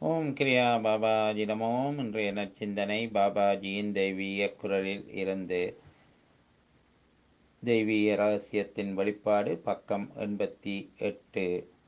ஓம் கிரியா பாபாஜி நமோம் இன்றைய நற்சிந்தனை பாபாஜியின் தெய்வீக குரலில் இருந்து தெய்வீக ரகசியத்தின் வெளிப்பாடு பக்கம் எண்பத்தி எட்டு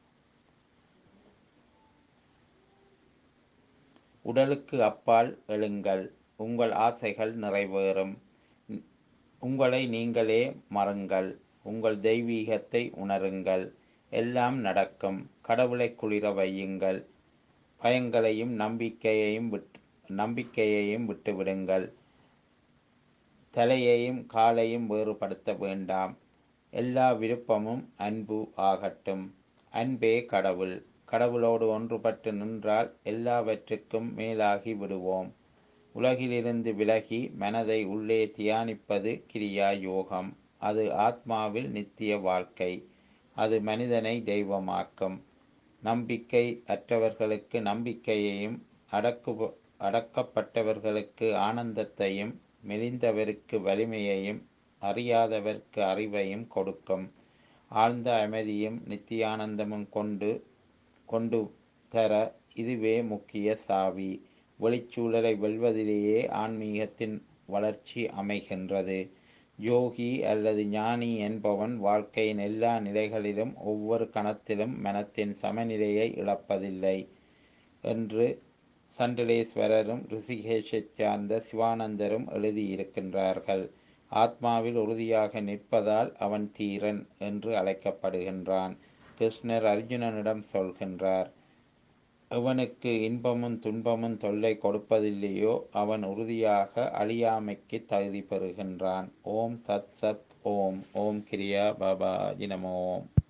உடலுக்கு அப்பால் எழுங்கள் உங்கள் ஆசைகள் நிறைவேறும் உங்களை நீங்களே மறங்கள் உங்கள் தெய்வீகத்தை உணருங்கள் எல்லாம் நடக்கும் கடவுளை குளிர வையுங்கள் பயங்களையும் நம்பிக்கையையும் விட்டு நம்பிக்கையையும் விட்டுவிடுங்கள் தலையையும் காலையும் வேறுபடுத்த வேண்டாம் எல்லா விருப்பமும் அன்பு ஆகட்டும் அன்பே கடவுள் கடவுளோடு ஒன்றுபட்டு நின்றால் எல்லாவற்றுக்கும் மேலாகி விடுவோம் உலகிலிருந்து விலகி மனதை உள்ளே தியானிப்பது கிரியா யோகம் அது ஆத்மாவில் நித்திய வாழ்க்கை அது மனிதனை தெய்வமாக்கும் நம்பிக்கை அற்றவர்களுக்கு நம்பிக்கையையும் அடக்கு அடக்கப்பட்டவர்களுக்கு ஆனந்தத்தையும் மெலிந்தவருக்கு வலிமையையும் அறியாதவர்க்கு அறிவையும் கொடுக்கும் ஆழ்ந்த அமைதியும் நித்தியானந்தமும் கொண்டு கொண்டு தர இதுவே முக்கிய சாவி வெளிச்சூழலை வெல்வதிலேயே ஆன்மீகத்தின் வளர்ச்சி அமைகின்றது யோகி அல்லது ஞானி என்பவன் வாழ்க்கையின் எல்லா நிலைகளிலும் ஒவ்வொரு கணத்திலும் மனத்தின் சமநிலையை இழப்பதில்லை என்று சண்டலேஸ்வரரும் ரிஷிகேஷைச் சார்ந்த சிவானந்தரும் எழுதியிருக்கின்றார்கள் ஆத்மாவில் உறுதியாக நிற்பதால் அவன் தீரன் என்று அழைக்கப்படுகின்றான் கிருஷ்ணர் அர்ஜுனனிடம் சொல்கின்றார் எவனுக்கு இன்பமும் துன்பமும் தொல்லை கொடுப்பதில்லையோ அவன் உறுதியாக அழியாமைக்கு தகுதி பெறுகின்றான் ஓம் தத் சத் ஓம் ஓம் கிரியா பாபா நமோம்